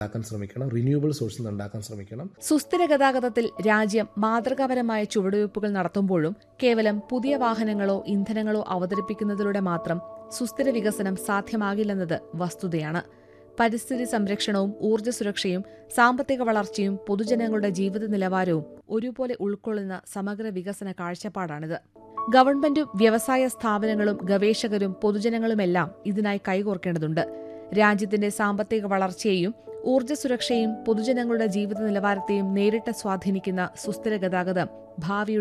ഉണ്ടാക്കാൻ ശ്രമിക്കണം റിന്യൂവബിൾ സോഴ്സിൽ നിന്ന് ഉണ്ടാക്കാൻ ശ്രമിക്കണം സുസ്ഥിര ഗതാഗതത്തിൽ രാജ്യം മാതൃകാപരമായ ചുവടുവയ്പ്പുകൾ നടത്തുമ്പോഴും കേവലം പുതിയ വാഹനങ്ങളോ ഇന്ധനങ്ങളോ അവതരിപ്പിക്കുന്നതിലൂടെ മാത്രം സുസ്ഥിര വികസനം സാധ്യമാകില്ലെന്നത് വസ്തുതയാണ് പരിസ്ഥിതി സംരക്ഷണവും ഊർജ്ജ സുരക്ഷയും സാമ്പത്തിക വളർച്ചയും പൊതുജനങ്ങളുടെ ജീവിത നിലവാരവും ഒരുപോലെ ഉൾക്കൊള്ളുന്ന സമഗ്ര വികസന കാഴ്ചപ്പാടാണിത് ഗവൺമെന്റും വ്യവസായ സ്ഥാപനങ്ങളും ഗവേഷകരും പൊതുജനങ്ങളുമെല്ലാം ഇതിനായി കൈകോർക്കേണ്ടതുണ്ട് രാജ്യത്തിന്റെ സാമ്പത്തിക വളർച്ചയെയും ഊർജ്ജ സുരക്ഷയും പൊതുജനങ്ങളുടെ ജീവിത നിലവാരത്തെയും നേരിട്ട് സ്വാധീനിക്കുന്ന സുസ്ഥിര ഗതാഗതം ഭാവിയുടെ